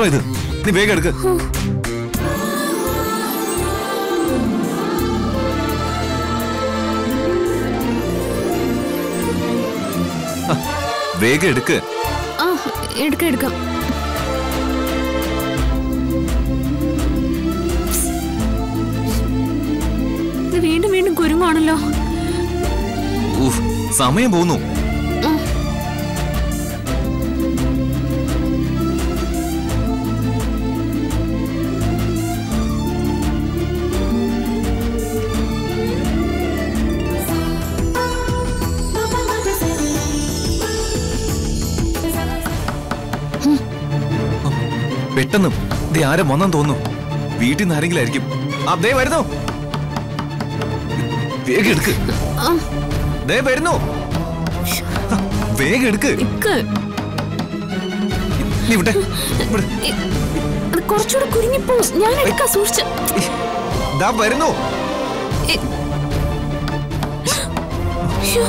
Photo ഇത് നീ വേഗം എടുക്ക് ആ, വേഗം എടുക്ക് ആ എടുക്കാം എടുക്കാം ഇത് വീണ്ടും വീണ്ടും കുരുങ്ങാണല്ലോ ഊഫ് സമയം പോകുന്നു പെട്ടെന്ന് ദേ ആരും വന്നെന്ന് തോന്നുന്നു വീട്ടിൽ നിന്ന് ആരെങ്കിലും ആയിരിക്കും ആ ദേ വരുന്നു വേഗം എടുക്ക് ആ, ദേ വരുന്നു ആ, വേഗം എടുക്ക് നിക്ക്. നീ വിട്ടെ ഇവിടെ. ഇ- അത് കുറച്ചുകൂടെ കുരുങ്ങിപ്പോ ഞാൻ എടുക്കാം സൂക്ഷിച്ച് ദാ വരുന്നു ഇ- ശ്ശോ,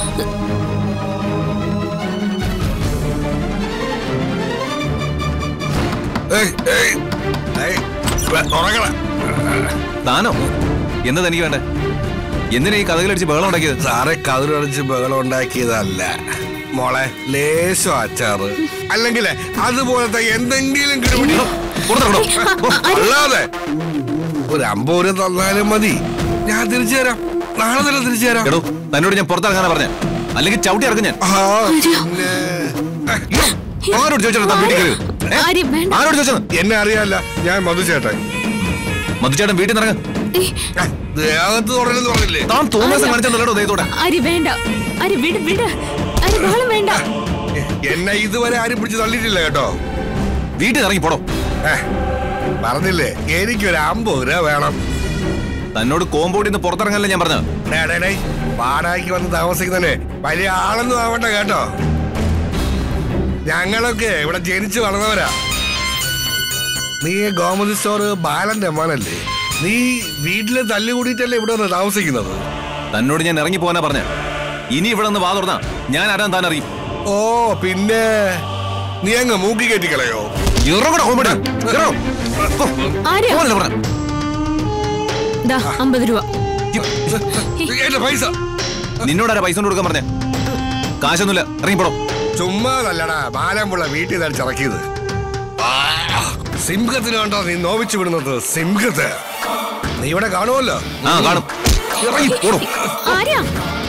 ഏയ്, ഏയ്, ഏയ്, വേ- ഉറങ്ങണ. താനോ എന്താ തനിക്ക് വേണ്ടേ എന്തിനാ ഈ കഥകളടിച്ച് ബഹളം ഉണ്ടാക്കിയത് സാറെ കതിരടിച്ച് ബഹളം ഉണ്ടാക്കിയതല്ല മോളെ ലേശം അച്ചാറ് അല്ലെങ്കിൽ അതുപോലത്തെ എന്തെങ്കിലും കിടുപിടി പുറത്തിറങ്ങണോ? ഓ, അല്ലാതെ ഒരു അമ്പത് രൂപ തന്നാലും മതി ഞാൻ തിരിച്ചു തരാം നാളെ തന്നെ തിരിച്ചു തരാം എടോ തന്നോട് ഞാൻ പുറത്തിറങ്ങാനാ പറഞ്ഞ അല്ലെങ്കിൽ ചവിട്ടി ഇറക്കും ഞാൻ ആ, പിന്നെ ഏ, ആരോട് ചോദിച്ചാൽ താൻ വീട്ടിൽ കയറിയത്? ഏ? ആര്യം വേണ്ട ആരോട് ചോദിച്ചത് എന്നെ അറിയാല്ല ഞാൻ മധുചേട്ടൻ മധുചേട്ടൻ വീട്ടിൽ നിന്ന് ഇറങ്ങ ഏ, ഏ, ദേഹത്ത് തുടരുന്നു പറഞ്ഞില്ലേ താൻ തോമസ് കാണിച്ചല്ലോ ദൈവത്തോടെ ആരി വേണ്ട ആരി വിട് വിട് ആരി ബഹളം വേണ്ട എന്നെ ഇതുവരെ ആരും പിടിച്ച് തള്ളിയിട്ടില്ല കേട്ടോ വീട്ടിൽ നിന്ന് ഇറങ്ങി പോടോ ഏ, പറഞ്ഞില്ലേ എനിക്കൊരു അമ്പത് രൂപ വേണം തന്നോട് കോമ്പൗണ്ടിൽ നിന്ന് പുറത്തിറങ്ങാനല്ലേ ഞാൻ പറഞ്ഞത് ഡേ, ഡേ, ഡേ, വാടകയ്ക്ക് വന്ന് താമസിക്കുന്നതന്നെ വലിയ ആളൊന്നും ആവണ്ട കേട്ടോ ഞങ്ങളൊക്കെ ഇവിടെ ജനിച്ചു വളർന്നവരാ നീ ഗോമതി സ്റ്റോർ ബാലന്റെ മോനല്ലേ നീ വീട്ടില് തല്ലുകൂടിയിട്ടല്ലേ ഇവിടെ വന്ന് താമസിക്കുന്നത് തന്നോട് ഞാൻ ഇറങ്ങി പോകാനാ പറഞ്ഞ ഇനി ഇവിടെ നിന്ന് വാ തുറന്നാ ഞാൻ ആരാൻ താൻ അറിയും ഓ പിന്നെ നീ അങ്ങ് മൂക്കി കയറ്റിക്കളയോ ഇറങ്ങണോ കോമ്പൗണ്ടിൽ ഇറങ്ങോ ആര്യ പോകാനല്ലേ പറഞ്ഞ ദാ അമ്പത് രൂപ എന്റെ പൈസ നിന്നോട് ആരാ പൈസ കൊണ്ട് കൊടുക്കാൻ പറഞ്ഞേ കാശൊന്നുമില്ല ഇറങ്ങി പോടോ ചുമ്മാതല്ലടാ ബാലമ്പുള്ള വീട്ടിൽ നിന്ന് അടിച്ചിറക്കിയത് സിംഹത്തിന് കണ്ടോ നീ നോവിച്ചു വിടുന്നത് സിംഹത്തെ നീ ഇവിടെ കാണുമല്ലോ ആ കാണും ഇറങ്ങി പോടോ ആര്യ